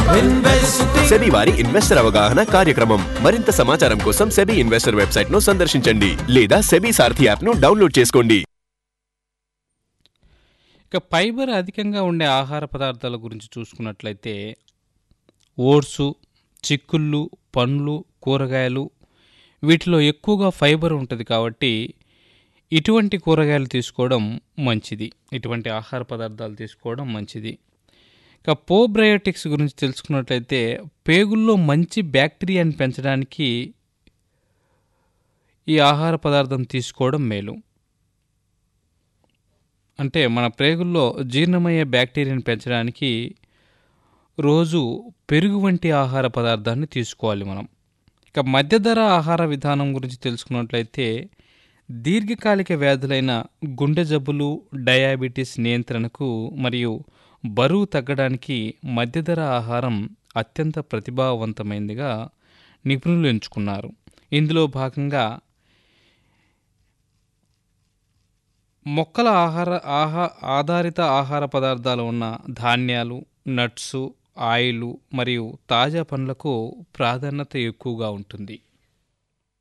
SEBI వారి investor అవగాహన కార్యక్రమం మరింత సమాచారం కోసం సెబీ ఇన్వెస్టర్ వెబ్సైట్ ను సందర్శించండి లేదా సెబీ సారథి యాప్ ను డౌన్లోడ్ చేసుకోండి ఇక ఫైబర్ అధికంగా ఉండే ఆహార పదార్థాల గురించి చూసుకున్నట్లయితే ఓట్సు చిక్కుళ్ళు పండ్లు కూరగాయలు వీటిలో ఎక్కువగా ఫైబర్ ఉంటుంది కాబట్టి ఇటువంటి కూరగాయలు తీసుకోవడం మంచిది ఇటువంటి ఆహార పదార్థాలు తీసుకోవడం మంచిది ఇక పోబ్రయోటిక్స్ గురించి తెలుసుకున్నట్లయితే పేగుల్లో మంచి బ్యాక్టీరియాని పెంచడానికి ఈ ఆహార పదార్థం తీసుకోవడం మేలు అంటే మన ప్రేగుల్లో జీర్ణమయ్యే బ్యాక్టీరియాని పెంచడానికి రోజు పెరుగు వంటి ఆహార పదార్థాన్ని తీసుకోవాలి మనం ఇక మధ్యధర ఆహార విధానం గురించి తెలుసుకున్నట్లయితే దీర్ఘకాలిక వ్యాధులైన గుండె జబ్బులు డయాబెటీస్ నియంత్రణకు మరియు బరువు తగ్గడానికి మధ్యధర ఆహారం అత్యంత ప్రతిభావంతమైనదిగా నిపుణులు ఎంచుకున్నారు ఇందులో భాగంగా మొక్కల ఆహార ఆహా ఆధారిత ఆహార పదార్థాలు ఉన్న ధాన్యాలు నట్సు ఆయిల్ మరియు తాజా పండ్లకు ప్రాధాన్యత ఎక్కువగా ఉంటుంది